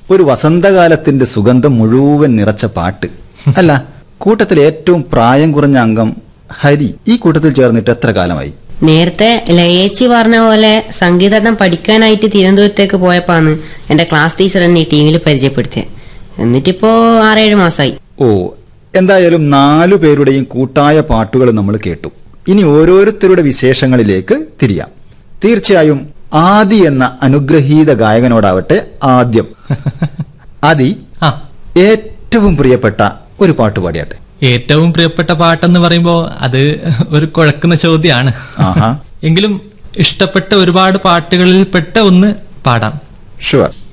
ഒരു വസന്തകാലത്തിന്റെ സുഗന്ധം മുഴുവൻ നിറച്ച പാട്ട് അല്ല കൂട്ടത്തിൽ ഏറ്റവും പ്രായം കുറഞ്ഞ അംഗം ഹരി ഈ കൂട്ടത്തിൽ ചേർന്നിട്ട് എത്ര കാലമായി നേരത്തെ ലയേച്ചി പറഞ്ഞ പോലെ സംഗീതം പഠിക്കാനായിട്ട് തിരുവനന്തപുരത്തേക്ക് പോയപ്പാന്ന് എന്റെ ക്ലാസ് ടീച്ചർ എന്നെ ഈ ടീമിൽ പരിചയപ്പെടുത്തിയത് എന്നിട്ടിപ്പോ ആറേഴ് മാസമായി ഓ എന്തായാലും നാലു പേരുടെയും കൂട്ടായ പാട്ടുകൾ നമ്മൾ കേട്ടു ഇനി ഓരോരുത്തരുടെ വിശേഷങ്ങളിലേക്ക് തിരിയാം തീർച്ചയായും ആദി എന്ന അനുഗ്രഹീത ഗായകനോടാവട്ടെ ആദ്യം ആദി ആ ഏറ്റവും പ്രിയപ്പെട്ട ഒരു പാട്ട് പാടിയാട്ടെ ഏറ്റവും പ്രിയപ്പെട്ട പാട്ടെന്ന് പറയുമ്പോ അത് ഒരു കുഴക്കുന്ന ചോദ്യമാണ് ആഹാ എങ്കിലും ഇഷ്ടപ്പെട്ട ഒരുപാട് പാട്ടുകളിൽ പെട്ട ഒന്ന് പാടാം ഷുവർ